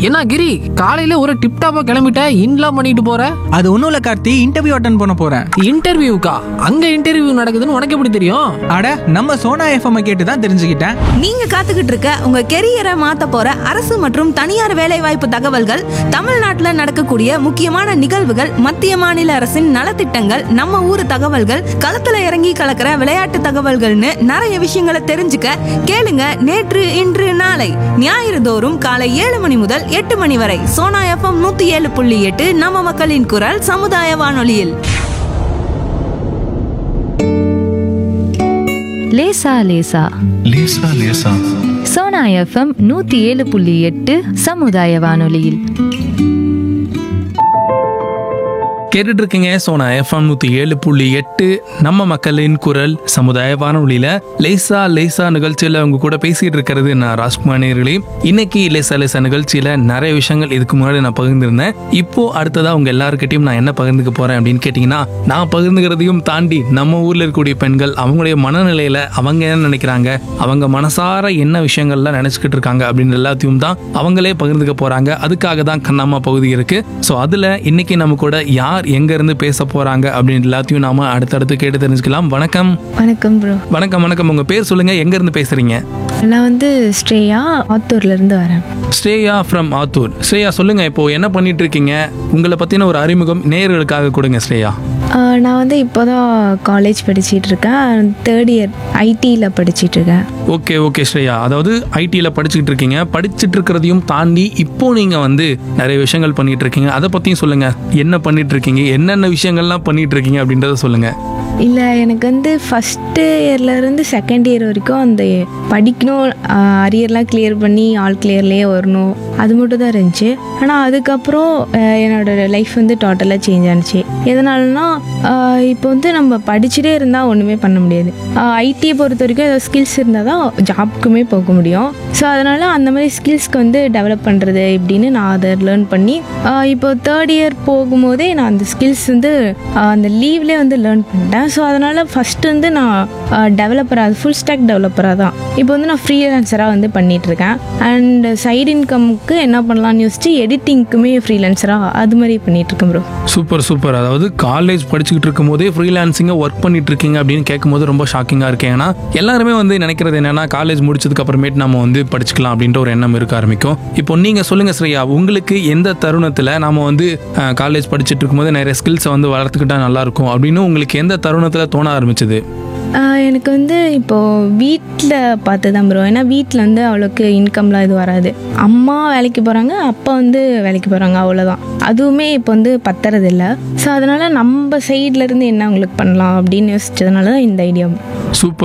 என்ன கிரி காலையில ஒரு டிப் டாப்பா கிளம்பிட்ட இன்லாம் பண்ணிட்டு போற அது ஒன்றும் இல்லை கார்த்தி இன்டர்வியூ அட்டன் பண்ண போகிறேன் இன்டர்வியூக்கா அங்க இன்டர்வியூ நடக்குதுன்னு உனக்கு எப்படி தெரியும் அட நம்ம சோனா எஃப்எம் கேட்டு தான் தெரிஞ்சுக்கிட்டேன் நீங்க காத்துக்கிட்டு இருக்க உங்க கெரியரை மாத்த போற அரசு மற்றும் தனியார் வேலைவாய்ப்பு தகவல்கள் தமிழ்நாட்டுல நடக்கக்கூடிய முக்கியமான நிகழ்வுகள் மத்திய மாநில அரசின் நலத்திட்டங்கள் நம்ம ஊர் தகவல்கள் களத்துல இறங்கி கலக்கிற விளையாட்டு தகவல்கள்னு நிறைய விஷயங்களை தெரிஞ்சுக்க கேளுங்க நேற்று இன்று நாளை ஞாயிறு தோறும் காலை ஏழு மணி முதல் எட்டு மணி வரை சோனா எஃப்எம் நூத்தி ஏழு புள்ளி எட்டு நம்ம மக்களின் குரல் சமுதாய வானொலியில் லேசா லேசா லேசா லேசா சோனா எஃப்எம் நூத்தி ஏழு புள்ளி எட்டு சமுதாய வானொலியில் கேட்டுட்டு இருக்கீங்க சோனா எஃப்எம் நூத்தி ஏழு புள்ளி எட்டு நம்ம மக்களின் குரல் சமுதாய வானொலியில லேசா லேசா நிகழ்ச்சியில உங்க கூட பேசிட்டு இருக்கிறது நான் ராஜ்குமார் நேர்களே இன்னைக்கு லேசா லேசா நிகழ்ச்சியில நிறைய விஷயங்கள் இதுக்கு முன்னாடி நான் பகிர்ந்திருந்தேன் இப்போ அடுத்ததா உங்க எல்லாருக்கிட்டையும் நான் என்ன பகிர்ந்துக்க போறேன் அப்படின்னு கேட்டீங்கன்னா நான் பகிர்ந்துக்கிறதையும் தாண்டி நம்ம ஊர்ல இருக்கக்கூடிய பெண்கள் அவங்களுடைய மனநிலையில அவங்க என்ன நினைக்கிறாங்க அவங்க மனசார என்ன விஷயங்கள்லாம் நினைச்சுக்கிட்டு இருக்காங்க அப்படின்னு எல்லாத்தையும் தான் அவங்களே பகிர்ந்துக்க போறாங்க அதுக்காக தான் கண்ணாமா பகுதி இருக்கு ஸோ அதுல இன்னைக்கு நம்ம கூட யார் எங்க இருந்து பேச போறாங்க அப்படின்னு எல்லாத்தையும் நாம அடுத்தடுத்து கேட்டு தெரிஞ்சுக்கலாம் வணக்கம் வணக்கம் ப்ரோ வணக்கம் வணக்கம் உங்க பேர் சொல்லுங்க எங்க இருந்து பேசுறீங்க நான் வந்து ஸ்ரேயா ஆத்தூர்ல இருந்து வரேன் ஸ்ரேயா ஃப்ரம் ஆத்தூர் ஸ்ரேயா சொல்லுங்க இப்போ என்ன பண்ணிட்டு இருக்கீங்க உங்களை பத்தின ஒரு அறிமுகம் நேயர்களுக்காக கொடுங்க ஸ்ரேயா ஆஹ் நான் வந்து இப்போதான் காலேஜ் படிச்சிட்டு இருக்கேன் தேர்ட் இயர் ஐடியில் படிச்சிட்டு இருக்கேன் ஓகே ஓகே ஸ்ரேயா அதாவது ஐடியில் படிச்சுக்கிட்டு இருக்கீங்க படிச்சுட்டு இருக்கிறதையும் தாண்டி இப்போ நீங்கள் வந்து நிறைய விஷயங்கள் பண்ணிட்டு இருக்கீங்க அதை பற்றியும் சொல்லுங்க என்ன பண்ணிட்டு இருக்கீங்க என்னென்ன விஷயங்கள்லாம் பண்ணிட்டு இருக்கீங்க அப்படின்றத சொல்லுங்க இல்லை எனக்கு வந்து ஃபஸ்ட்டு இயர்லேருந்து செகண்ட் இயர் வரைக்கும் அந்த படிக்கணும் அரியர்லாம் கிளியர் பண்ணி ஆல் கிளியர்லேயே வரணும் அது மட்டும் தான் இருந்துச்சு ஆனால் அதுக்கப்புறம் ஆஹ் என்னோட லைஃப் வந்து டோட்டலாக சேஞ்ச் ஆனிச்சு எதனாலனா ஆஹ் இப்போ வந்து நம்ம படிச்சுட்டே இருந்தால் ஒன்றுமே பண்ண முடியாது ஐடியை பொறுத்த வரைக்கும் ஏதாவது ஸ்கில்ஸ் இருந்தால் தான் ஜாப்க்குமே போக முடியும் ஸோ அதனால் அந்த மாதிரி ஸ்கில்ஸ்க்கு வந்து டெவலப் பண்ணுறது இப்படின்னு நான் அதை லேர்ன் பண்ணி ஆஹ் இப்போ தேர்ட் இயர் போகும்போதே நான் அந்த ஸ்கில்ஸ் வந்து ஆஹ் அந்த லீவ்லேயே வந்து லேர்ன் பண்ணிட்டேன் ஸோ அதனால் ஃபஸ்ட்டு வந்து நான் டெவலப்பராக ஃபுல் ஸ்டாக் டெவலப்பராக தான் இப்போ வந்து நான் ஃப்ரீலான்சராக வந்து பண்ணிகிட்ருக்கேன் அண்ட் சைடு இன்கம்க்கு என்ன பண்ணலாம்னு யோசிச்சு எடிட்டிங்க்குமே ஃப்ரீலான்சராக அது மாதிரி பண்ணிகிட்ருக்கேன் ப்ரோ சூப்பர் சூப்பர் அதாவது காலேஜ் படிச்சுக்கிட்டு இருக்கும் போதே ஃப்ரீலான்சிங்காக ஒர்க் பண்ணிட்டு இருக்கீங்க அப்படின்னு கேட்கும்போது ரொம்ப ஷாக்கிங்காக இருக்கு ஏன்னா எல்லாருமே வந்து நினைக்கிறது என்னன்னா காலேஜ் முடிச்சதுக்கு அப்புறமேட்டு நம்ம வந்து படிச்சுக்கலாம் அப்படின்ற ஒரு எண்ணம் இருக்க ஆரம்பிக்கும் இப்போ நீங்க சொல்லுங்க ஸ்ரேயா உங்களுக்கு எந்த தருணத்தில் நாம வந்து காலேஜ் படிச்சுட்டு இருக்கும்போது நிறைய ஸ்கில்ஸை வந்து வளர்த்துக்கிட்டா நல்லா இருக்கும் அப்படின்னு உங்களுக்கு எந்த தருணத்தில் தோண ஆரம்பிச்சது ஆஹ் எனக்கு வந்து இப்போது வீட்டில் பார்த்து தான் ப்ரோ ஏன்னா வீட்டில் வந்து அவ்வளோக்கு இன்கம்லாம் இது வராது அம்மா வேலைக்கு போகிறாங்க அப்பா வந்து வேலைக்கு போகிறாங்க அவ்வளோதான் அதுவுமே இப்போ வந்து பத்துறதில்ல ஸோ அதனால் நம்ம சைட்லேருந்து என்ன உங்களுக்கு பண்ணலாம் அப்படின்னு யோசிச்சதுனால தான் இந்த ஐடியா சூப்பர்